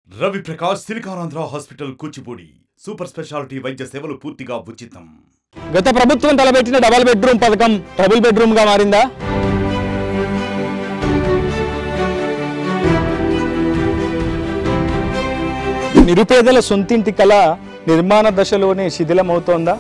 Ravi Prakash Siliconandhra hospital Kuchipudi super speciality వైద్య సేవలు పూర్తిగా ఉచితం గత ప్రభుత్వం తలపెట్టిన డబల్ బెడ్రూమ్ పథకం ట్రబుల్ బెడ్రూమ్ గా మారిందా నిరుపేదల సొంతింటి కళ నిర్మాణ దశలోనే శిథిలమవుతోందా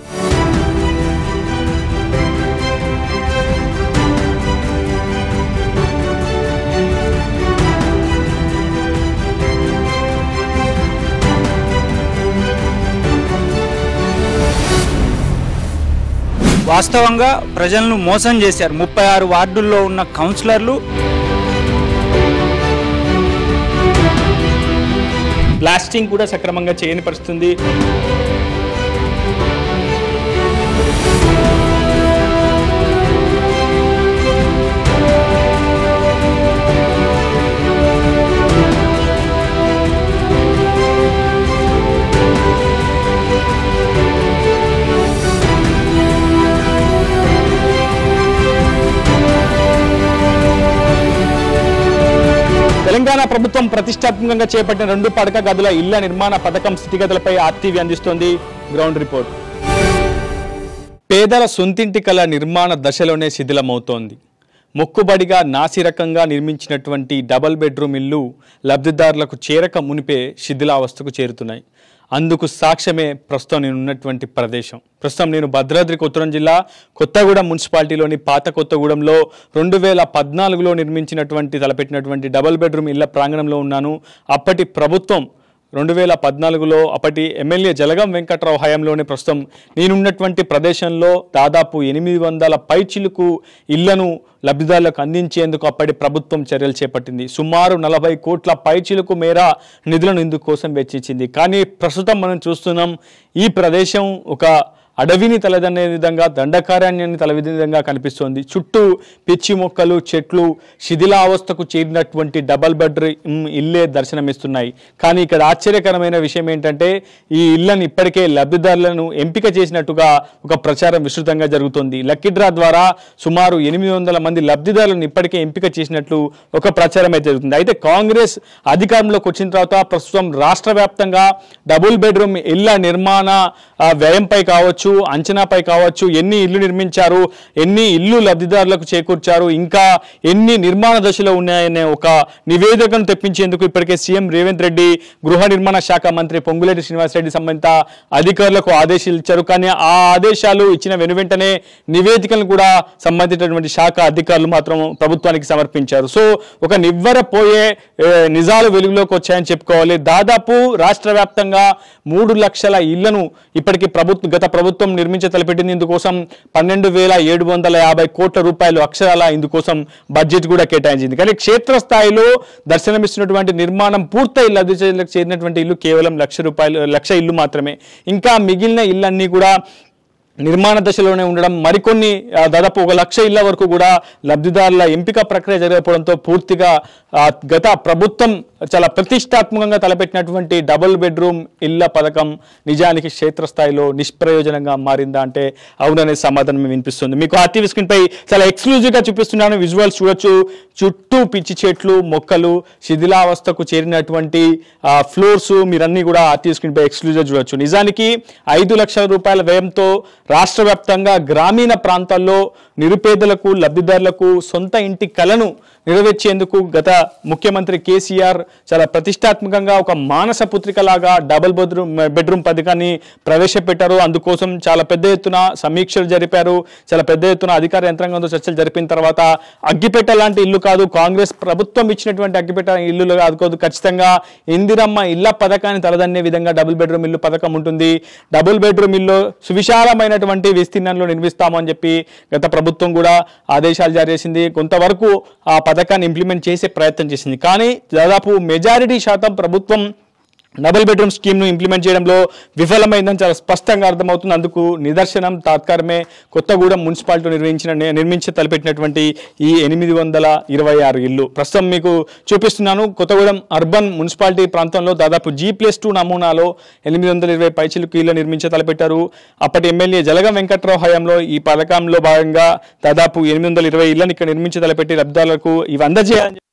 వాస్తవంగా ప్రజలను మోసం చేశారు ముప్పై ఆరు వార్డుల్లో ఉన్న కౌన్సిలర్లు బ్లాస్టింగ్ కూడా సక్రమంగా చేయని పరిస్థితుంది తెలంగాణ ప్రభుత్వం ప్రతిష్టాత్మకంగా చేపట్టిన రెండు పడక గదుల ఇళ్ల నిర్మాణ పథకం స్థితిగతులపై ఆర్టీవీ అందిస్తోంది గ్రౌండ్ రిపోర్ట్ పేదల సొంతింటి కళ నిర్మాణ దశలోనే శిథిలమవుతోంది మొక్కుబడిగా నాసిరకంగా నిర్మించినటువంటి డబల్ బెడ్రూమ్ ఇల్లు లబ్ధిదారులకు చేరక మునిపే శిథిలావస్థకు చేరుతున్నాయి అందుకు సాక్ష్యమే ప్రస్తుతం నేను ఉన్నటువంటి ప్రదేశం ప్రస్తుతం నేను భద్రాద్రి కొత్తగూడెం జిల్లా కొత్తగూడెం మున్సిపాలిటీలోని పాత కొత్తగూడెంలో రెండు వేల పద్నాలుగులో నిర్మించినటువంటి తలపెట్టినటువంటి డబల్ బెడ్రూమ్ ఇళ్ల ప్రాంగణంలో ఉన్నాను అప్పటి ప్రభుత్వం రెండు వేల పద్నాలుగులో అప్పటి ఎమ్మెల్యే జలగం వెంకట్రావు హయాంలోనే ప్రస్తుతం నేనున్నటువంటి ప్రదేశంలో దాదాపు ఎనిమిది వందల పైచిలుకు ఇళ్లను లబ్ధిదారులకు అందించేందుకు అప్పటి ప్రభుత్వం చర్యలు చేపట్టింది సుమారు నలభై కోట్ల పైచిలుకు మేర నిధులను ఇందుకోసం వెచ్చించింది కానీ ప్రస్తుతం మనం చూస్తున్నాం ఈ ప్రదేశం ఒక అడవిని తలదన్నే విధంగా దండకారణ్యాన్ని తల విధంగా కనిపిస్తోంది చుట్టూ పిచ్చి మొక్కలు చెట్లు శిథిలావస్థకు చేరినటువంటి డబల్ బెడ్రూమ్ ఇల్లే దర్శనమిస్తున్నాయి కానీ ఇక్కడ ఆశ్చర్యకరమైన విషయం ఏంటంటే ఈ ఇళ్లను ఇప్పటికే లబ్ధిదారులను ఎంపిక చేసినట్టుగా ఒక ప్రచారం విస్తృతంగా జరుగుతోంది లక్కీ డ్రా ద్వారా సుమారు ఎనిమిది వందల మంది లబ్ధిదారులను ఇప్పటికే ఎంపిక చేసినట్లు ఒక ప్రచారం అయితే జరుగుతుంది అయితే కాంగ్రెస్ అధికారంలోకి వచ్చిన తర్వాత ప్రస్తుతం రాష్ట్ర వ్యాప్తంగా డబుల్ బెడ్రూమ్ ఇళ్ల నిర్మాణ ఆ, వ్యయంపై కావచ్చు అంచనాపై కావచ్చు ఎన్ని ఇల్లు నిర్మించారు ఎన్ని ఇల్లు లబ్ధిదారులకు చేకూర్చారు ఇంకా ఎన్ని నిర్మాణ దశలో ఉన్నాయనే ఒక నివేదికను తెప్పించేందుకు ఇప్పటికే సీఎం రేవంత్ రెడ్డి గృహ నిర్మాణ శాఖ మంత్రి పొంగులేటి శ్రీనివాసరెడ్డి సంబంధిత అధికారులకు ఆదేశాలు ఇచ్చారు కానీ ఆ ఆదేశాలు ఇచ్చిన వెను వెంటనే నివేదికలను కూడా సంబంధించినటువంటి శాఖ అధికారులు మాత్రం ప్రభుత్వానికి సమర్పించారు సో ఒక నివ్వరపోయే ఏ, నిజాలు వెలుగులోకి వచ్చాయని చెప్పుకోవాలి దాదాపు రాష్ట్ర వ్యాప్తంగా మూడు లక్షల ఇళ్లను ఇప్పటికీ ప్రభుత్వ గత ప్రభుత్వం నిర్మించ తలపెట్టింది ఇందుకోసం పన్నెండు వేల ఏడు వందల యాభై కోట్ల రూపాయలు అక్షరాల ఇందుకోసం బడ్జెట్ కూడా కేటాయించింది కానీ క్షేత్రస్థాయిలో దర్శనమిస్తున్నటువంటి నిర్మాణం పూర్తయి లబ్ధి చేరులకు చేరినటువంటి ఇల్లు కేవలం లక్ష రూపాయలు లక్ష ఇల్లు మాత్రమే ఇంకా మిగిలిన ఇళ్ళన్నీ కూడా నిర్మాణ దశలోనే ఉండడం మరికొన్ని ఆ, దాదాపు ఒక లక్ష ఇళ్ల వరకు కూడా లబ్ధిదారుల ఎంపిక ప్రక్రియ జరగకపోవడంతో పూర్తిగా ఆ, గత ప్రభుత్వం చాలా ప్రతిష్టాత్మకంగా తలపెట్టినటువంటి డబుల్ బెడ్రూమ్ ఇళ్ల పథకం నిజానికి క్షేత్రస్థాయిలో నిష్ప్రయోజనంగా మారిందా అంటే అవుననే సమాధానం వినిపిస్తుంది మీకు ఆర్టీవీ స్క్రీన్ పై చాలా ఎక్స్క్లూజివ్ గా చూపిస్తున్నాను విజువల్స్ చూడొచ్చు చుట్టూ పిచ్చి చెట్లు మొక్కలు శిథిలావస్థకు చేరినటువంటి ఫ్లోర్స్ మీరన్నీ కూడా ఆర్టీవీ స్క్రీన్ పై ఎక్స్క్లూజివ్ చూడొచ్చు నిజానికి ఐదు లక్షల రూపాయల వ్యయంతో రాష్ట్ర వ్యాప్తంగా గ్రామీణ ప్రాంతాల్లో నిరుపేదలకు లబ్ధిదారులకు సొంత ఇంటి కలను నెరవేర్చేందుకు గత ముఖ్యమంత్రి కేసీఆర్ చాలా ప్రతిష్టాత్మకంగా ఒక మానస పుత్రికలాగా డబుల్ బెడ్రూమ్ బెడ్రూమ్ పథకాన్ని ప్రవేశపెట్టారు అందుకోసం చాలా పెద్ద ఎత్తున సమీక్షలు జరిపారు చాలా పెద్ద ఎత్తున అధికార యంత్రాంగంతో చర్చలు జరిపిన తర్వాత అగ్గిపెట్ట లాంటి ఇల్లు కాదు కాంగ్రెస్ ప్రభుత్వం ఇచ్చినటువంటి అగ్గిపెట్ట ఇల్లు కాదు కాదు ఖచ్చితంగా ఇందిరమ్మ ఇళ్ల పథకాన్ని తలదన్నే విధంగా డబుల్ బెడ్రూమ్ ఇల్లు పథకం ఉంటుంది డబుల్ బెడ్రూమ్ ఇల్లు సువిశాలమైనటువంటి విస్తీర్ణంలో నిర్మిస్తామని చెప్పి గత ప్రభుత్వం కూడా ఆదేశాలు జారీ చేసింది కొంతవరకు ఆ పథకాన్ని ఇంప్లిమెంట్ చేసే ప్రయత్నం చేసింది కానీ దాదాపు మెజారిటీ శాతం ప్రభుత్వం డబుల్ బెడ్రూమ్ స్కీమ్ను ఇంప్లిమెంట్ చేయడంలో విఫలమైందని చాలా స్పష్టంగా అర్థమవుతుంది అందుకు నిదర్శనం తాత్కారమే కొత్తగూడెం మున్సిపాలిటీ నిర్వహించిన నిర్మించి తలపెట్టినటువంటి ఈ ఎనిమిది వందల ఇరవై ఆరు ఇల్లు ప్రస్తుతం మీకు చూపిస్తున్నాను కొత్తగూడెం అర్బన్ మున్సిపాలిటీ ప్రాంతంలో దాదాపు జీ ప్లస్ టూ నమూనాలో ఎనిమిది వందల ఇరవై పైచిలకు ఇల్లు నిర్మించి తలపెట్టారు అప్పటి ఎమ్మెల్యే జలగం వెంకట్రావు హయాంలో ఈ పథకంలో భాగంగా దాదాపు ఎనిమిది వందల ఇరవై ఇళ్లను ఇక్కడ నిర్మించి తలపెట్టి లబ్ధిదారులకు ఇవి అందజేయాలని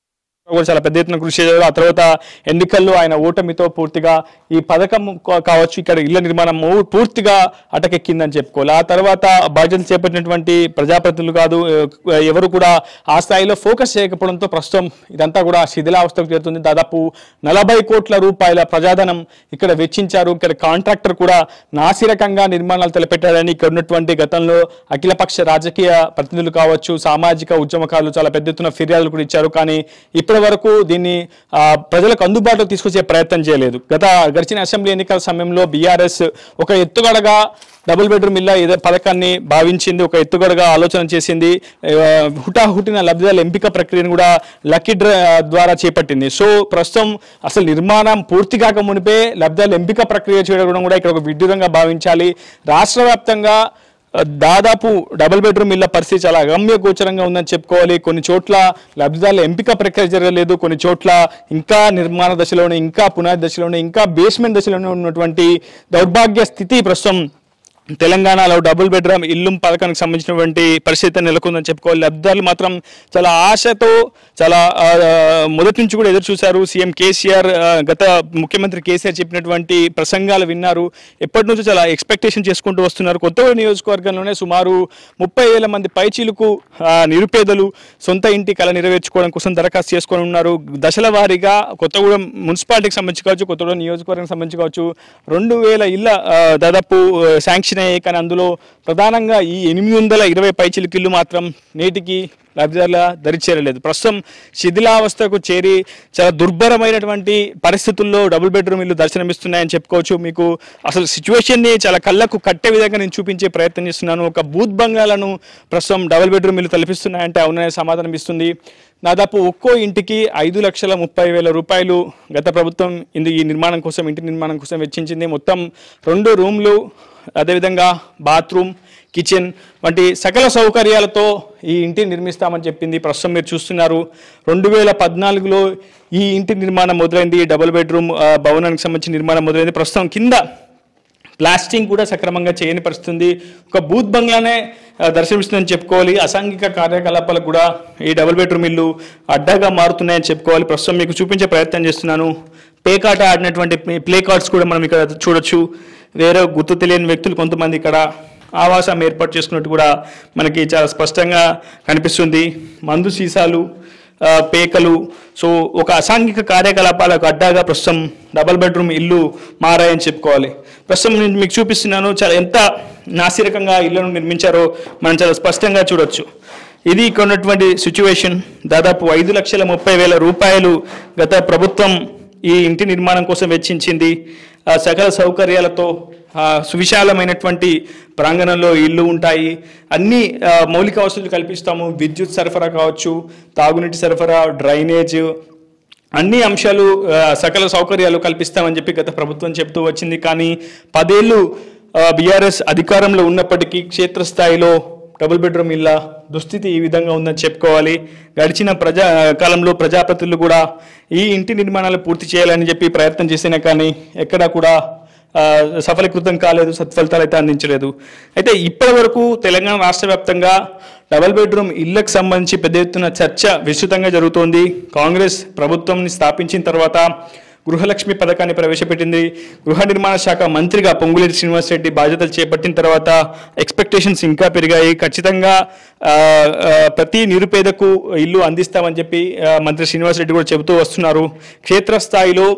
కూడా చాలా పెద్ద ఎత్తున కృషి చేశారు ఆ తర్వాత ఎన్నికల్లో ఆయన ఓటమితో పూర్తిగా ఈ పథకం కా- కావచ్చు ఇక్కడ ఇళ్ల నిర్మాణం ఊ- పూర్తిగా అటకెక్కిందని చెప్పుకోవాలి ఆ తర్వాత బాధ్యతలు చేపట్టినటువంటి ప్రజాప్రతినిధులు కాదు ఎ- ఎవరు కూడా ఆ స్థాయిలో ఫోకస్ చేయకపోవడంతో ప్రస్తుతం ఇదంతా కూడా శిథిలావస్థకు చేరుతుంది దాదాపు నలభై కోట్ల రూపాయల ప్రజాధనం ఇక్కడ వెచ్చించారు ఇక్కడ కాంట్రాక్టర్ కూడా నాసిరకంగా నిర్మాణాలు తలపెట్టారని ఇక్కడ ఉన్నటువంటి గతంలో అఖిలపక్ష రాజకీయ ప్రతినిధులు కావచ్చు సామాజిక ఉద్యమకారులు చాలా పెద్ద ఎత్తున ఫిర్యాదులు కూడా ఇచ్చారు కానీ ఇప్పటి వరకు దీన్ని ఆ, ప్రజలకు అందుబాటులో తీసుకొచ్చే ప్రయత్నం చేయలేదు గత గడిచిన అసెంబ్లీ ఎన్నికల సమయంలో బీఆర్ఎస్ ఒక ఎత్తుగడగా డబుల్ బెడ్రూమ్ ఇళ్ళ ఏదో పథకాన్ని భావించింది ఒక ఎత్తుగడగా ఆలోచన చేసింది ఆ, హుటాహుటిన లబ్ధిదారుల ఎంపిక ప్రక్రియను కూడా లక్కీ డ్రా ద్వారా చేపట్టింది సో ప్రస్తుతం అసలు నిర్మాణం పూర్తి కాక మునిపే లబ్ధిదారుల ఎంపిక ప్రక్రియ చేయడం కూడా ఇక్కడ ఒక విడ్డూరంగా భావించాలి రాష్ట్ర వ్యాప్తంగా ఆ, దాదాపు డబుల్ బెడ్రూమ్ ఇళ్ల పరిస్థితి చాలా అగమ్య గోచరంగా ఉందని చెప్పుకోవాలి కొన్ని చోట్ల లబ్ధిదారుల ఎంపిక ప్రక్రియ జరగలేదు కొన్ని చోట్ల ఇంకా నిర్మాణ దశలోనే ఇంకా పునాది దశలోనే ఇంకా బేస్మెంట్ దశలోనే ఉన్నటువంటి దౌర్భాగ్య స్థితి ప్రస్తుతం తెలంగాణలో డబుల్ బెడ్రూమ్ ఇల్లు పథకానికి సంబంధించినటువంటి పరిస్థితి నెలకొందని చెప్పుకోవాలి లబ్ధిదారులు మాత్రం చాలా ఆశతో చాలా ఆ, మొదటి నుంచి కూడా ఎదురు చూశారు సీఎం కేసీఆర్ ఆ, గత ముఖ్యమంత్రి కేసీఆర్ చెప్పినటువంటి ప్రసంగాలు విన్నారు ఎప్పటి నుంచో చాలా ఎక్స్పెక్టేషన్ చేసుకుంటూ వస్తున్నారు కొత్తగూడ నియోజకవర్గంలోనే సుమారు ముప్పై వేల మంది పైచీలకు ఆ, నిరుపేదలు సొంత ఇంటి కళ నెరవేర్చుకోవడం కోసం దరఖాస్తు చేసుకొని ఉన్నారు దశల వారీగా కొత్తగూడెం మున్సిపాలిటీకి సంబంధించి కావచ్చు కొత్తగూడెం నియోజకవర్గం సంబంధించి కావచ్చు రెండు వేల ఇళ్ళ ఆ, దాదాపు ఆ, శాంక్షన్ అయ్యాయి కానీ అందులో ప్రధానంగా ఈ ఎనిమిది వందల ఇరవై పైచిలకు ఇల్లు మాత్రం నేటికి లబ్ధిదారుల దరి చేరలేదు ప్రస్తుతం శిథిలావస్థకు చేరి చాలా దుర్భరమైనటువంటి పరిస్థితుల్లో డబుల్ బెడ్రూమ్ ఇల్లు దర్శనమిస్తున్నాయని చెప్పుకోవచ్చు మీకు అసలు సిచ్యువేషన్ని చాలా కళ్ళకు కట్టే విధంగా నేను చూపించే ప్రయత్నం చేస్తున్నాను ఒక బూత్ బంగ్లాలను ప్రస్తుతం డబుల్ బెడ్రూమ్ ఇల్లు తలపిస్తున్నాయంటే అవుననే సమాధానం ఇస్తుంది దాదాపు ఒక్కో ఇంటికి ఐదు లక్షల ముప్పై వేల రూపాయలు గత ప్రభుత్వం ఇందు ఈ నిర్మాణం కోసం ఇంటి నిర్మాణం కోసం వెచ్చించింది మొత్తం రెండు రూమ్లు అదేవిధంగా బాత్రూమ్ కిచెన్ వంటి సకల సౌకర్యాలతో ఈ ఇంటిని నిర్మిస్తామని చెప్పింది ప్రస్తుతం మీరు చూస్తున్నారు రెండు వేల పద్నాలుగులో ఈ ఇంటి నిర్మాణం మొదలైంది డబుల్ బెడ్రూమ్ ఆ, భవనానికి సంబంధించిన నిర్మాణం మొదలైంది ప్రస్తుతం కింద ప్లాస్టింగ్ కూడా సక్రమంగా చేయని పరిస్థితి ఉంది. ఒక బూత్ బంగ్లానే ఆ, దర్శనమిస్తుందని చెప్పుకోవాలి అసాంఘిక కార్యకలాపాలకు కూడా ఈ డబుల్ బెడ్రూమ్ ఇల్లు అడ్డాగా మారుతున్నాయని చెప్పుకోవాలి ప్రస్తుతం మీకు చూపించే ప్రయత్నం చేస్తున్నాను పేకాట ఆడినటువంటి ప్లే- ప్లే కార్డ్స్ కూడా మనం ఇక్కడ చూడొచ్చు వేరే గుర్తు తెలియని వ్యక్తులు కొంతమంది ఇక్కడ ఆవాసం ఏర్పాటు చేసుకున్నట్టు కూడా మనకి చాలా స్పష్టంగా కనిపిస్తుంది మందు సీసాలు ఆ, పేకలు సో ఒక అసాంఘిక కార్యకలాపాలకు అడ్డాగా ప్రస్తుతం డబల్ బెడ్రూమ్ ఇల్లు మారాయని చెప్పుకోవాలి ప్రస్తుతం నేను మీకు చూపిస్తున్నాను చాలా ఎంత నాసిరకంగా ఇళ్లను నిర్మించారో మనం చాలా స్పష్టంగా చూడొచ్చు ఇది ఇక్కడ ఉన్నటువంటి సిచ్యువేషన్ దాదాపు ఐదు లక్షల ముప్పై వేల రూపాయలు గత ప్రభుత్వం ఈ ఇంటి నిర్మాణం కోసం వెచ్చించింది ఆ సకల సౌకర్యాలతో ఆ, సువిశాలమైనటువంటి ప్రాంగణంలో ఇల్లు ఉంటాయి అన్ని ఆ, మౌలిక వసతులు కల్పిస్తాము విద్యుత్ సరఫరా కావచ్చు తాగునీటి సరఫరా డ్రైనేజ్ అన్ని అంశాలు ఆ, సకల సౌకర్యాలు కల్పిస్తామని చెప్పి గత ప్రభుత్వం చెప్తూ వచ్చింది కానీ పదేళ్ళు బీఆర్ఎస్ అధికారంలో ఉన్నప్పటికీ క్షేత్రస్థాయిలో డబుల్ బెడ్రూమ్ ఇళ్ళ దుస్థితి ఈ విధంగా ఉందని చెప్పుకోవాలి గడిచిన ప్రజా కాలంలో ప్రజాప్రతినిధులు కూడా ఈ ఇంటి నిర్మాణాలు పూర్తి చేయాలని చెప్పి ప్రయత్నం చేసినా కానీ ఎక్కడా కూడా ఆ, సఫలీకృతం కాలేదు సత్ఫలితాలు అయితే అందించలేదు అయితే ఇప్పటి వరకు తెలంగాణ రాష్ట్ర వ్యాప్తంగా డబల్ బెడ్రూమ్ ఇళ్లకు సంబంధించి పెద్ద ఎత్తున చర్చ విస్తృతంగా జరుగుతోంది కాంగ్రెస్ ప్రభుత్వంని స్థాపించిన తర్వాత గృహలక్ష్మి పథకాన్ని ప్రవేశపెట్టింది గృహ నిర్మాణ శాఖ మంత్రిగా పొంగులేటి శ్రీనివాసరెడ్డి బాధ్యతలు చేపట్టిన తర్వాత ఎక్స్పెక్టేషన్స్ ఇంకా పెరిగాయి ఖచ్చితంగా ఆ, ఆ, ప్రతి నిరుపేదకు ఇల్లు అందిస్తామని చెప్పి ఆ, మంత్రి శ్రీనివాసరెడ్డి కూడా చెబుతూ వస్తున్నారు క్షేత్రస్థాయిలో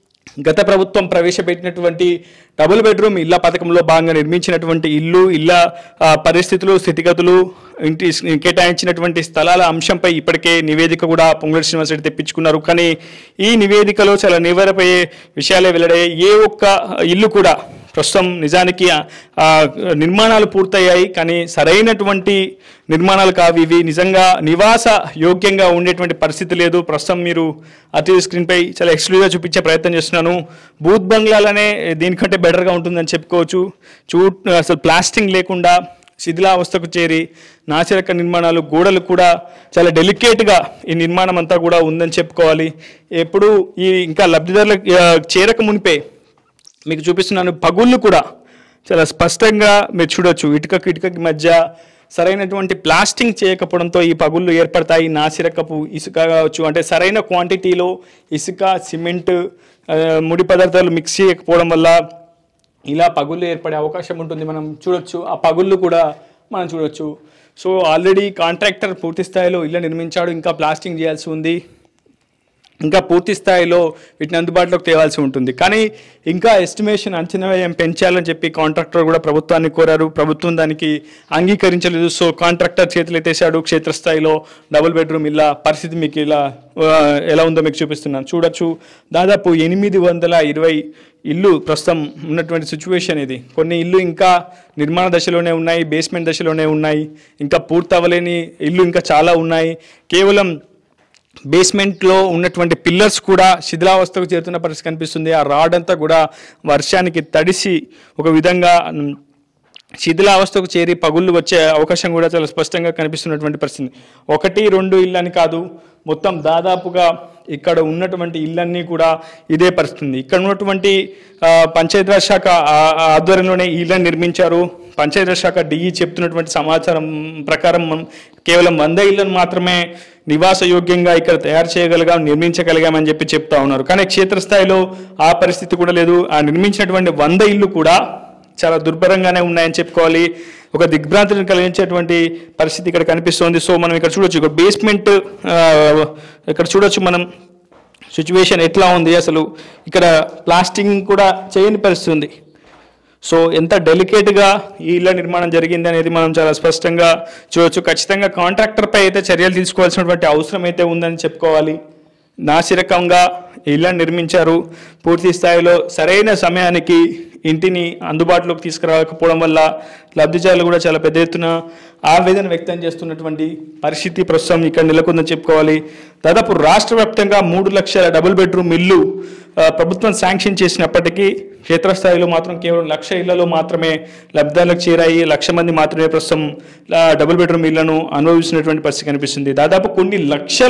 గత ప్రభుత్వం ప్రవేశపెట్టినటువంటి డబుల్ బెడ్రూమ్ ఇళ్ల పథకంలో భాగంగా నిర్మించినటువంటి ఇల్లు ఇళ్ల ఆ, పరిస్థితులు స్థితిగతులు ఇంటి కేటాయించినటువంటి స్థలాల అంశంపై ఇప్పటికే నివేదిక కూడా పొంగులేటి శ్రీనివాసరెడ్డి తెప్పించుకున్నారు కానీ ఈ నివేదికలో చాలా నివేరపోయే విషయాలే వెల్లడయ్యాయి ఏ ఒక్క ఇల్లు కూడా ప్రస్తుతం నిజానికి ఆ, ఆ, నిర్మాణాలు పూర్తయ్యాయి కానీ సరైనటువంటి నిర్మాణాలు కావు ఇవి నిజంగా నివాస యోగ్యంగా ఉండేటువంటి పరిస్థితి లేదు ప్రస్తుతం మీరు అతి స్క్రీన్పై చాలా ఎక్స్క్లూజివ్గా చూపించే ప్రయత్నం చేస్తున్నాను బూత్ బంగ్లాలనే దీనికంటే బెటర్గా ఉంటుందని చెప్పుకోవచ్చు చూ అసలు ప్లాస్టింగ్ లేకుండా శిథిలావస్థకు చేరి నాసిరక నిర్మాణాలు గోడలు కూడా చాలా డెలికేట్గా ఈ నిర్మాణం అంతా కూడా ఉందని చెప్పుకోవాలి ఎప్పుడు ఈ ఇంకా లబ్ధిదారులకు ఆ, చేరక మునిపే మీకు చూపిస్తున్నాను పగుళ్ళు కూడా చాలా స్పష్టంగా మీరు చూడొచ్చు ఇటుకకి ఇటుకకి మధ్య సరైనటువంటి ప్లాస్టింగ్ చేయకపోవడంతో ఈ పగుళ్ళు ఏర్పడతాయి నాసిరకపు ఇసుక కావచ్చు అంటే సరైన క్వాంటిటీలో ఇసుక సిమెంట్ ఆ, ముడి పదార్థాలు మిక్స్ చేయకపోవడం వల్ల ఇలా పగుళ్ళు ఏర్పడే అవకాశం ఉంటుంది మనం చూడొచ్చు ఆ పగుళ్ళు కూడా మనం చూడొచ్చు సో ఆల్రెడీ కాంట్రాక్టర్ పూర్తి స్థాయిలో ఇల్లు నిర్మించాడు ఇంకా ప్లాస్టింగ్ చేయాల్సి ఉంది ఇంకా పూర్తి స్థాయిలో వీటిని అందుబాటులోకి తేవాల్సి ఉంటుంది కానీ ఇంకా ఎస్టిమేషన్ అంచనా వ్యయం పెంచాలని చెప్పి కాంట్రాక్టర్ కూడా ప్రభుత్వాన్ని కోరారు ప్రభుత్వం దానికి అంగీకరించలేదు సో కాంట్రాక్టర్ చేతులు ఎత్తేసాడు క్షేత్రస్థాయిలో డబుల్ బెడ్రూమ్ ఇలా పరిస్థితి మీకు ఇలా ఆ, ఎలా ఉందో మీకు చూపిస్తున్నాను చూడొచ్చు దాదాపు ఎనిమిది వందల ఇరవై ఇల్లు ప్రస్తుతం ఉన్నటువంటి సిచ్యువేషన్ ఇది కొన్ని ఇల్లు ఇంకా నిర్మాణ దశలోనే ఉన్నాయి బేస్మెంట్ దశలోనే ఉన్నాయి ఇంకా పూర్తవలేని ఇల్లు ఇంకా చాలా ఉన్నాయి కేవలం బేస్మెంట్లో ఉన్నటువంటి పిల్లర్స్ కూడా శిథిలావస్థకు చేరుతున్న పరిస్థితి కనిపిస్తుంది ఆ రాడ్ అంతా కూడా వర్షానికి తడిసి ఒక విధంగా మ్, శిథిలావస్థకు చేరి పగుళ్ళు వచ్చే అవకాశం కూడా చాలా స్పష్టంగా కనిపిస్తున్నటువంటి పరిస్థితి ఒకటి రెండు ఇల్లు అని కాదు మొత్తం దాదాపుగా ఇక్కడ ఉన్నటువంటి ఇళ్ళన్నీ కూడా ఇదే పరిస్థితి ఉంది. ఇక్కడ ఉన్నటువంటి ఆ, పంచాయతీరాజ్ శాఖ ఆ- ఆ ఆధ్వర్యంలోనే ఈ ఇళ్ళని నిర్మించారు పంచాయతీరాజ్ శాఖ డిఈ చెప్తున్నటువంటి సమాచారం ప్రకారం మనం కేవలం వంద ఇళ్లను మాత్రమే నివాస యోగ్యంగా ఇక్కడ తయారు చేయగలిగాం నిర్మించగలిగామని చెప్పి చెప్తా ఉన్నారు కానీ క్షేత్రస్థాయిలో ఆ పరిస్థితి కూడా లేదు ఆ నిర్మించినటువంటి వంద ఇల్లు కూడా చాలా దుర్భరంగానే ఉన్నాయని చెప్పుకోవాలి ఒక దిగ్భ్రాంతిని కలిగించేటువంటి పరిస్థితి ఇక్కడ కనిపిస్తోంది సో మనం ఇక్కడ చూడొచ్చు ఇక్కడ బేస్మెంట్ ఇక్కడ చూడొచ్చు మనం సిచ్యువేషన్ ఎట్లా ఉంది అసలు ఇక్కడ ప్లాస్టింగ్ కూడా చేయని పరిస్థితి ఉంది సో ఎంత డెలికేట్గా ఈ ఇళ్ల నిర్మాణం జరిగింది అనేది మనం చాలా స్పష్టంగా చూడొచ్చు ఖచ్చితంగా కాంట్రాక్టర్పై అయితే చర్యలు తీసుకోవాల్సినటువంటి అవసరం అయితే ఉందని చెప్పుకోవాలి నాసిరకంగా ఇళ్లను నిర్మించారు పూర్తి స్థాయిలో సరైన సమయానికి ఇంటిని అందుబాటులోకి తీసుకురాకపోవడం వల్ల లబ్ధిదారులు కూడా చాలా పెద్ద ఎత్తున ఆవేదన వ్యక్తం చేస్తున్నటువంటి పరిస్థితి ప్రస్తుతం ఇక్కడ నెలకొందని చెప్పుకోవాలి దాదాపు రాష్ట్ర వ్యాప్తంగా మూడు లక్షల డబుల్ బెడ్రూమ్ ఇల్లు ఆ, ప్రభుత్వం శాంక్షన్ చేసినప్పటికీ క్షేత్రస్థాయిలో మాత్రం కేవలం లక్ష ఇళ్లలో మాత్రమే లబ్ధాలకు చేరాయి లక్ష మంది మాత్రమే ప్రస్తుతం ఆ, డబుల్ బెడ్రూమ్ ఇళ్లను అనుభవిస్తున్నటువంటి పరిస్థితి కనిపిస్తుంది దాదాపు కొన్ని లక్షల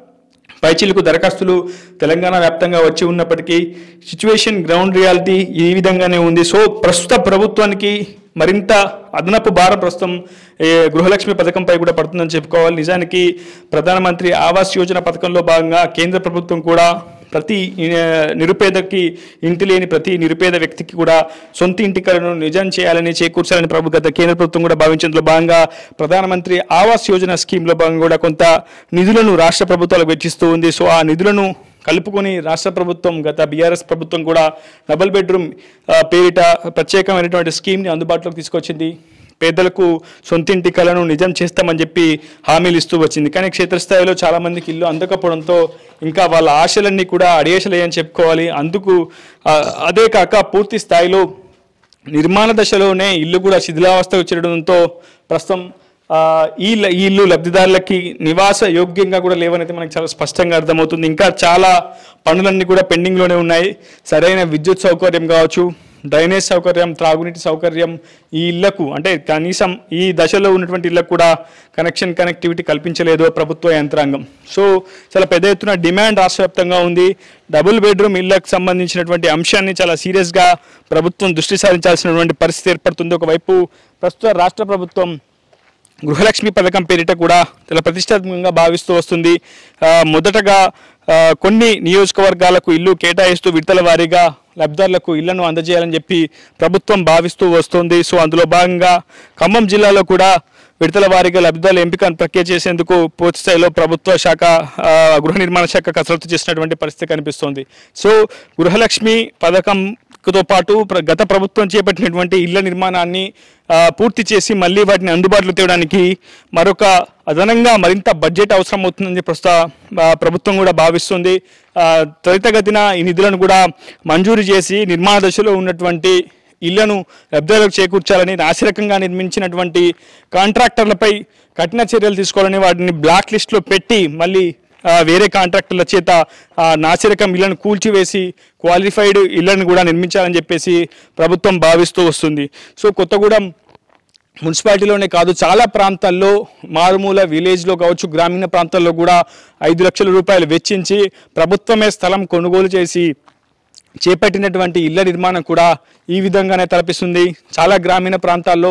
పైచీలకు దరఖాస్తులు తెలంగాణ వ్యాప్తంగా వచ్చి ఉన్నప్పటికీ సిచ్యువేషన్ గ్రౌండ్ రియాలిటీ ఈ విధంగానే ఉంది సో ప్రస్తుత ప్రభుత్వానికి మరింత అదనపు భారం ప్రస్తుతం ఏ, గృహలక్ష్మి పథకంపై కూడా పడుతుందని చెప్పుకోవాలి నిజానికి ప్రధానమంత్రి ఆవాస్ యోజన పథకంలో భాగంగా కేంద్ర ప్రభుత్వం కూడా ప్రతి ఆ, నిరుపేదకి ఇంటి లేని ప్రతి నిరుపేద వ్యక్తికి కూడా సొంత ఇంటి కలను నిజం చేయాలని చేకూర్చాలని ప్రభు గత కేంద్ర ప్రభుత్వం కూడా భావించేందులో భాగంగా ప్రధానమంత్రి ఆవాస్ యోజన స్కీమ్లో భాగంగా కూడా కొంత నిధులను రాష్ట్ర ప్రభుత్వాలకు వెచ్చిస్తూ ఉంది సో ఆ నిధులను కలుపుకొని రాష్ట్ర ప్రభుత్వం గత బీఆర్ఎస్ ప్రభుత్వం కూడా డబుల్ బెడ్రూమ్ ఆ, పేరిట ప్రత్యేకమైనటువంటి స్కీమ్ని అందుబాటులోకి తీసుకొచ్చింది పేదలకు సొంతింటి కలను నిజం చేస్తామని చెప్పి హామీలు ఇస్తూ వచ్చింది కానీ క్షేత్రస్థాయిలో చాలా మందికి ఇల్లు అందకపోవడంతో ఇంకా వాళ్ళ ఆశలన్నీ కూడా అడియేసలేయని చెప్పుకోవాలి అందుకు ఆ, అదే కాక పూర్తి స్థాయిలో నిర్మాణ దశలోనే ఇల్లు కూడా శిథిలావస్థకు చేరడంతో ప్రస్తుతం ఆ, ఈ ల- ఈ ఇల్లు లబ్ధిదారులకి నివాస యోగ్యంగా కూడా లేవనైతే మనకు చాలా స్పష్టంగా అర్థమవుతుంది ఇంకా చాలా పనులన్నీ కూడా పెండింగ్లోనే ఉన్నాయి సరైన విద్యుత్ సౌకర్యం కావచ్చు డ్రైనేజ్ సౌకర్యం త్రాగునీటి సౌకర్యం ఈ ఇళ్లకు అంటే కనీసం ఈ దశలో ఉన్నటువంటి ఇళ్లకు కూడా కనెక్షన్ కనెక్టివిటీ కల్పించలేదు ప్రభుత్వ యంత్రాంగం సో చాలా పెద్ద ఎత్తున డిమాండ్ రాష్ట్ర వ్యాప్తంగా ఉంది డబుల్ బెడ్రూమ్ ఇళ్లకు సంబంధించినటువంటి అంశాన్ని చాలా సీరియస్గా ప్రభుత్వం దృష్టి సారించాల్సినటువంటి పరిస్థితి ఏర్పడుతుంది ఒకవైపు ప్రస్తుత రాష్ట్ర ప్రభుత్వం గృహలక్ష్మి పథకం పేరిట కూడా చాలా ప్రతిష్టాత్మకంగా భావిస్తూ వస్తుంది ఆ, మొదటగా ఆ, కొన్ని నియోజకవర్గాలకు ఇల్లు కేటాయిస్తూ విడతల వారీగా లబ్ధారులకు ఇళ్లను అందజేయాలని చెప్పి ప్రభుత్వం భావిస్తూ వస్తుంది సో అందులో భాగంగా ఖమ్మం జిల్లాలో కూడా విడతల వారీగా లబ్ధాల ఎంపికను ప్రక్రియ చేసేందుకు పూర్తి స్థాయిలో ప్రభుత్వ శాఖ ఆ, గృహ నిర్మాణ శాఖ కసరత్తు చేసినటువంటి పరిస్థితి కనిపిస్తోంది సో గృహలక్ష్మి పథకంతో పాటు ప్ర- గత ప్రభుత్వం చేపట్టినటువంటి ఇళ్ల నిర్మాణాన్ని ఆ, పూర్తి చేసి మళ్ళీ వాటిని అందుబాటులో తేవడానికి మరొక అదనంగా మరింత బడ్జెట్ అవసరం అవుతుందని ప్రస్తుత ఆ, ప్రభుత్వం కూడా భావిస్తుంది ఆ, త్వరితగతిన ఈ నిధులను కూడా మంజూరు చేసి నిర్మాణ దశలో ఉన్నటువంటి ఇళ్లను లబ్ధిదారులకు చేకూర్చాలని నాసిరకంగా నిర్మించినటువంటి కాంట్రాక్టర్లపై కఠిన చర్యలు తీసుకోవాలని వాటిని బ్లాక్ లిస్ట్లో పెట్టి మళ్ళీ ఆ, వేరే కాంట్రాక్టర్ల చేత ఆ, నాసిరకం ఇళ్లను కూల్చివేసి క్వాలిఫైడ్ ఇళ్లను కూడా నిర్మించాలని చెప్పేసి ప్రభుత్వం భావిస్తూ వస్తుంది సో కొత్తగూడెం మున్సిపాలిటీలోనే కాదు చాలా ప్రాంతాల్లో మారుమూల విలేజ్లో కావచ్చు గ్రామీణ ప్రాంతాల్లో కూడా ఐదు లక్షల రూపాయలు వెచ్చించి ప్రభుత్వమే స్థలం కొనుగోలు చేసి చేపట్టినటువంటి ఇళ్ల నిర్మాణం కూడా ఈ విధంగానే తలపిస్తుంది చాలా గ్రామీణ ప్రాంతాల్లో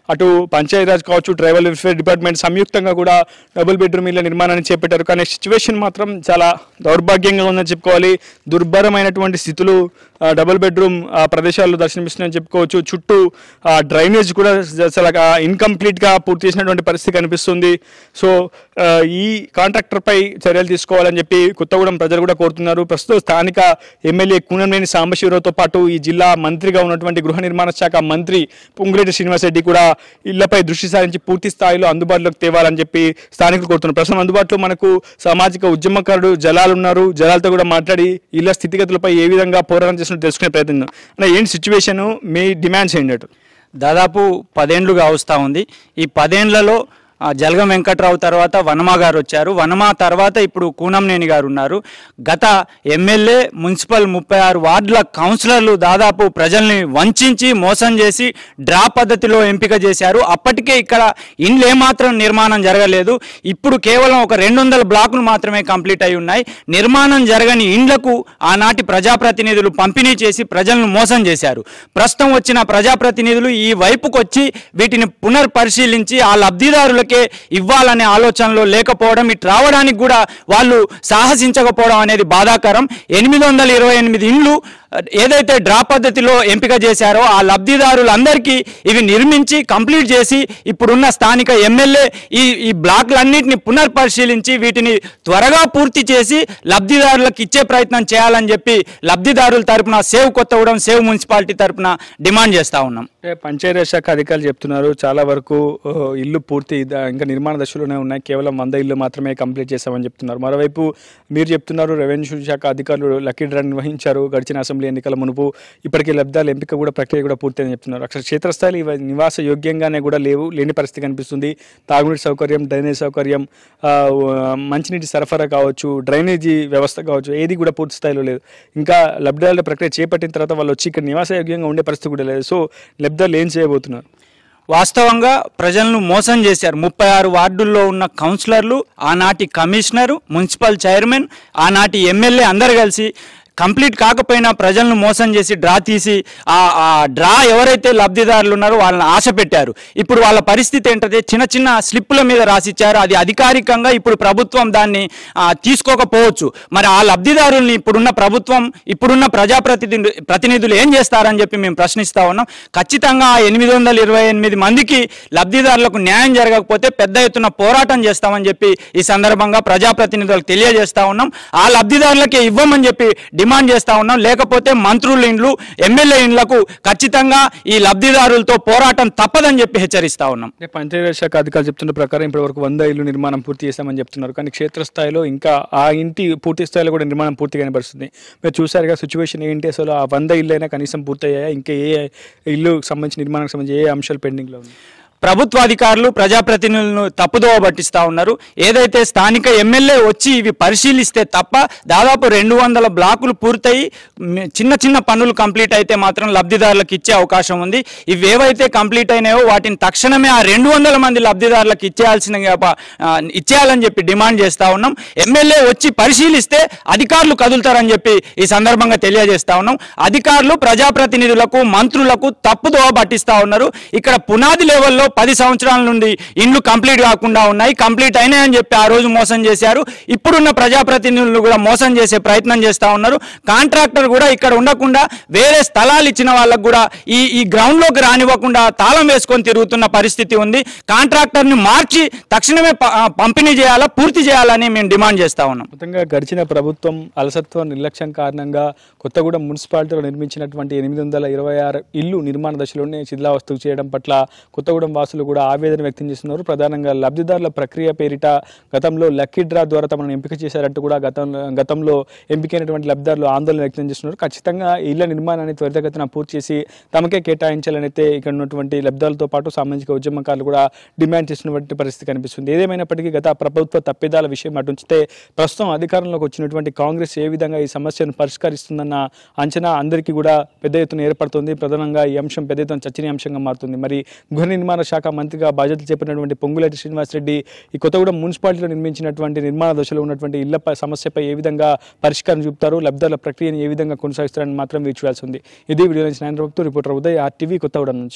అటు పంచాయతీరాజ్ కావచ్చు ట్రైబల్ వెల్ఫేర్ డిపార్ట్మెంట్ సంయుక్తంగా కూడా డబుల్ బెడ్రూమ్ ఇళ్ల నిర్మాణాన్ని చేపట్టారు కానీ సిచ్యువేషన్ మాత్రం చాలా దౌర్భాగ్యంగా ఉందని చెప్పుకోవాలి దుర్భరమైనటువంటి స్థితులు ఆ, డబుల్ బెడ్రూమ్ ఆ, ప్రదేశాల్లో దర్శనమిస్తున్నాయని చెప్పుకోవచ్చు చుట్టూ ఆ, డ్రైనేజ్ కూడా చాలా ఇన్కంప్లీట్గా పూర్తి చేసినటువంటి పరిస్థితి కనిపిస్తుంది సో ఆ, ఈ కాంట్రాక్టర్ పై చర్యలు తీసుకోవాలని చెప్పి కొత్తగూడెం ప్రజలు కూడా కోరుతున్నారు ప్రస్తుతం స్థానిక ఎమ్మెల్యే కూనంనేని సాంబశివరావుతో పాటు ఈ జిల్లా మంత్రిగా ఉన్నటువంటి గృహ నిర్మాణ శాఖ మంత్రి పొంగులేటి శ్రీనివాసరెడ్డి కూడా ఇళ్లపై దృష్టి సారించి పూర్తి స్థాయిలో అందుబాటులోకి తేవాలని చెప్పి స్థానికులు కోరుతున్నారు ప్రస్తుతం అందుబాటులో మనకు సామాజిక ఉద్యమకారుడు జలాలు ఉన్నారు జలాలతో కూడా మాట్లాడి ఇళ్ల స్థితిగతులపై ఏ విధంగా పోరాటం చేస్తున్నట్టు తెలుసుకునే ప్రయత్నం అంటే ఏంటి సిచ్యువేషన్ మీ డిమాండ్స్ ఏంటి అటు దాదాపు పదేండ్లుగా వస్తూ ఉంది ఈ పదేండ్లలో ఆ, జలగం వెంకట్రావు తర్వాత వనమా గారు వచ్చారు వనమా తర్వాత ఇప్పుడు కూనంనేని గారు ఉన్నారు గత ఎమ్మెల్యే మున్సిపల్ ముప్పై ఆరు వార్డుల కౌన్సిలర్లు దాదాపు ప్రజల్ని వంచి మోసం చేసి డ్రా పద్ధతిలో ఎంపిక చేశారు అప్పటికే ఇక్కడ ఇండ్లు ఏమాత్రం నిర్మాణం జరగలేదు ఇప్పుడు కేవలం ఒక రెండు వందల బ్లాకులు మాత్రమే కంప్లీట్ అయి ఉన్నాయి నిర్మాణం జరగని ఇండ్లకు ఆనాటి ప్రజాప్రతినిధులు పంపిణీ చేసి ప్రజలను మోసం చేశారు ప్రస్తుతం వచ్చిన ప్రజాప్రతినిధులు ఈ వైపుకు వచ్చి వీటిని పునర్పరిశీలించి ఆ లబ్ధిదారులకే ఇవ్వాలనే ఆలోచనలో లేకపోవడం ఇటు రావడానికి కూడా వాళ్ళు సాహసించకపోవడం అనేది బాధాకరం ఎనిమిది వందల ఇరవై ఎనిమిది ఇండ్లు ఏదైతే డ్రా పద్ధతిలో ఎంపిక చేశారో ఆ లబ్ధిదారులందరికీ ఇవి నిర్మించి కంప్లీట్ చేసి ఇప్పుడున్న స్థానిక ఎమ్మెల్యే ఈ ఈ బ్లాక్లన్నింటినీ పునర్పరిశీలించి వీటిని త్వరగా పూర్తి చేసి లబ్ధిదారులకు ఇచ్చే ప్రయత్నం చేయాలని చెప్పి లబ్ధిదారుల తరపున సేవ్ కొత్తగూడెం సేవ్ మున్సిపాలిటీ తరపున డిమాండ్ చేస్తా ఉన్నాం అంటే పంచాయతీరాజ్ శాఖ అధికారులు చెప్తున్నారు చాలా వరకు ఓ, ఇల్లు పూర్తి ద- ఇంకా నిర్మాణ దశలోనే ఉన్నాయి కేవలం వంద ఇల్లు మాత్రమే కంప్లీట్ చేశామని చెప్తున్నారు మరోవైపు మీరు చెప్తున్నారు రెవెన్యూ శాఖ అధికారులు లక్కీ డ్రా నిర్వహించారు గడిచిన అసెంబ్లీ ఎన్నికల మునుపు ఇప్పటికీ లబ్ధాల ఎంపిక కూడా ప్రక్రియ కూడా పూర్తయిందని చెప్తున్నారు అక్కడ క్షేత్రస్థాయిలో ఇవి నివాస యోగ్యంగానే కూడా లేవు లేని పరిస్థితి కనిపిస్తుంది తాగునీటి సౌకర్యం డ్రైనేజ్ సౌకర్యం ఆ, ఆ, మంచినీటి సరఫరా కావచ్చు డ్రైనేజీ వ్యవస్థ కావచ్చు ఏది కూడా పూర్తి స్థాయిలో లేదు ఇంకా లబ్ధాల ప్రక్రియ చేపట్టిన తర్వాత వాళ్ళు వచ్చి ఇక్కడ నివాస యోగ్యంగా ఉండే పరిస్థితి కూడా లేదు సో లబ్ధాలు ఏం చేయబోతున్నారు వాస్తవంగా ప్రజలను మోసం చేశారు ముప్పై ఆరు వార్డుల్లో ఉన్న కౌన్సిలర్లు ఆనాటి కమిషనరు మున్సిపల్ చైర్మన్ ఆనాటి ఎమ్మెల్యే అందరు కలిసి కంప్లీట్ కాకపోయినా ప్రజలను మోసం చేసి డ్రా తీసి ఆ ఆ డ్రా ఎవరైతే లబ్ధిదారులు ఉన్నారో వాళ్ళని ఆశ పెట్టారు ఇప్పుడు వాళ్ళ పరిస్థితి ఏంటంటే చిన్న చిన్న స్లిప్పుల మీద రాసిచ్చారు అది అధికారికంగా ఇప్పుడు ప్రభుత్వం దాన్ని ఆ, తీసుకోకపోవచ్చు మరి ఆ లబ్ధిదారుల్ని ఇప్పుడున్న ప్రభుత్వం ఇప్పుడున్న ప్రజాప్రతినిధులు ప్రతినిధులు ఏం చేస్తారని చెప్పి మేము ప్రశ్నిస్తా ఉన్నాం ఖచ్చితంగా ఆ ఎనిమిది వందల ఇరవై ఎనిమిది మందికి లబ్ధిదారులకు న్యాయం జరగకపోతే పెద్ద ఎత్తున పోరాటం చేస్తామని చెప్పి ఈ సందర్భంగా ప్రజాప్రతినిధులకు తెలియజేస్తా ఉన్నాం ఆ లబ్ధిదారులకే ఇవ్వమని చెప్పి డిమాండ్ చేస్తా ఉన్నాం లేకపోతే మంత్రుల ఇండ్లు ఎమ్మెల్యే ఇండ్లకు ఖచ్చితంగా ఈ లబ్ధిదారులతో పోరాటం తప్పదని చెప్పి హెచ్చరిస్తా ఉన్నాం అంటే పంచాయతీ శాఖ అధికారులు చెప్తున్న ప్రకారం ఇప్పటి వరకు వంద ఇల్లు నిర్మాణం పూర్తి చేశామని చెప్తున్నారు కానీ క్షేత్రస్థాయిలో ఇంకా ఆ ఇంటి పూర్తి స్థాయిలో కూడా నిర్మాణం పూర్తి కనబడుతుంది మీరు చూసారుగా సిచ్యువేషన్ ఏంటి అసలు ఆ వంద ఇల్లు అయినా కనీసం పూర్తయ్యాయా ఇంకా ఏ ఇల్లు సంబంధించి నిర్మాణానికి సంబంధించి ఏ అంశాలు పెండింగ్లో ఉంది ప్రభుత్వ అధికారులు ప్రజాప్రతినిధులను తప్పుదోవ పట్టిస్తా ఉన్నారు ఏదైతే స్థానిక ఎమ్మెల్యే వచ్చి ఇవి పరిశీలిస్తే తప్ప దాదాపు రెండు వందల బ్లాకులు పూర్తయి మ్, చిన్న చిన్న పనులు కంప్లీట్ అయితే మాత్రం లబ్ధిదారులకు ఇచ్చే అవకాశం ఉంది ఇవి ఏవైతే కంప్లీట్ అయినాయో వాటిని తక్షణమే ఆ రెండు వందల మంది లబ్ధిదారులకు ఇచ్చేయాల్సిన ప- ఆ, ఇచ్చేయాలని చెప్పి డిమాండ్ చేస్తా ఉన్నాం ఎమ్మెల్యే వచ్చి పరిశీలిస్తే అధికారులు కదులుతారని చెప్పి ఈ సందర్భంగా తెలియజేస్తా ఉన్నాం అధికారులు ప్రజాప్రతినిధులకు మంత్రులకు తప్పుదోవ పట్టిస్తా ఉన్నారు ఇక్కడ పునాది లెవెల్లో పది సంవత్సరాల నుండి ఇండ్లు కంప్లీట్ కాకుండా ఉన్నాయి కంప్లీట్ అయినాయని చెప్పి ఆ రోజు మోసం చేశారు ఇప్పుడున్న ప్రజాప్రతినిధులు కూడా మోసం చేసే ప్రయత్నం చేస్తా ఉన్నారు కాంట్రాక్టర్ కూడా ఇక్కడ ఉండకుండా వేరే స్థలాలు ఇచ్చిన వాళ్ళకు కూడా ఈ ఈ గ్రౌండ్ లోకి రానివ్వకుండా తాళం వేసుకొని తిరుగుతున్న పరిస్థితి ఉంది కాంట్రాక్టర్ ని మార్చి తక్షణమే ప- ఆ, పంపిణీ చేయాలా పూర్తి చేయాలని మేము డిమాండ్ చేస్తా ఉన్నాం మొత్తంగా గడిచిన ప్రభుత్వం అలసత్వం నిర్లక్ష్యం కారణంగా కొత్తగూడెం మున్సిపాలిటీలో నిర్మించినటువంటి ఎనిమిది వందల ఇరవై ఆరు ఇల్లు నిర్మాణ దశలోనే శిథిలావస్థకు చేయడం పట్ల కొత్తగూడెం వాసులు కూడా ఆవేదన వ్యక్తం చేస్తున్నారు ప్రధానంగా లబ్ధిదారుల ప్రక్రియ పేరిట గతంలో లక్కీ డ్రా ద్వారా తమను ఎంపిక చేశారంటూ కూడా గతంలో గతంలో ఎంపికైనటువంటి లబ్ధిదారులు ఆందోళన వ్యక్తం చేస్తున్నారు ఖచ్చితంగా ఈ ఇళ్ల నిర్మాణాన్ని త్వరితగతిన పూర్తి చేసి తమకే కేటాయించాలని అయితే ఇక్కడ ఉన్నటువంటి లబ్ధాలతో పాటు సామాజిక ఉద్యమకారులు కూడా డిమాండ్ చేసినటువంటి పరిస్థితి కనిపిస్తుంది ఏదేమైనప్పటికీ గత ప్రభుత్వ తప్పిదాల విషయం అటుంచితే ప్రస్తుతం అధికారంలోకి వచ్చినటువంటి కాంగ్రెస్ ఏ విధంగా ఈ సమస్యను పరిష్కరిస్తుందన్న అంచనా అందరికీ కూడా పెద్ద ఎత్తున ఏర్పడుతుంది ప్రధానంగా ఈ అంశం పెద్ద ఎత్తున చర్చనీయాంశంగా మారుతుంది మరి గృహ నిర్మాణ శాఖ మంత్రిగా బాధ్యతలు చేపట్టినటువంటి పొంగులేటి శ్రీనివాసరెడ్డి ఈ కొత్తగూడెం మున్సిపాలిటీలో నిర్మించినటువంటి నిర్మాణ దశలో ఉన్నటువంటి ఇళ్ల ప- సమస్యపై ఏ విధంగా పరిష్కారం చూపుతారు లబ్ధాల ప్రక్రియను ఏ విధంగా కొనసాగిస్తారని మాత్రం వేచి చూడాల్సి ఉంది ఇది వీడియో నుంచి నాయన రిపోర్టర్ ఉదయ్ ఆర్టీవీ కొత్తగూడెం నుంచి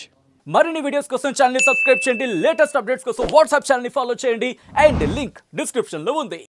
మరిన్ని వీడియోస్ కోసం ఛానల్ సబ్స్క్రైబ్ చేయండి లేటెస్ట్ అప్డేట్స్ కోసం వాట్సాప్ ఛానల్ ఫాలో చేయండి అండ్ లింక్ డిస్క్రిప్షన్ లో ఉంది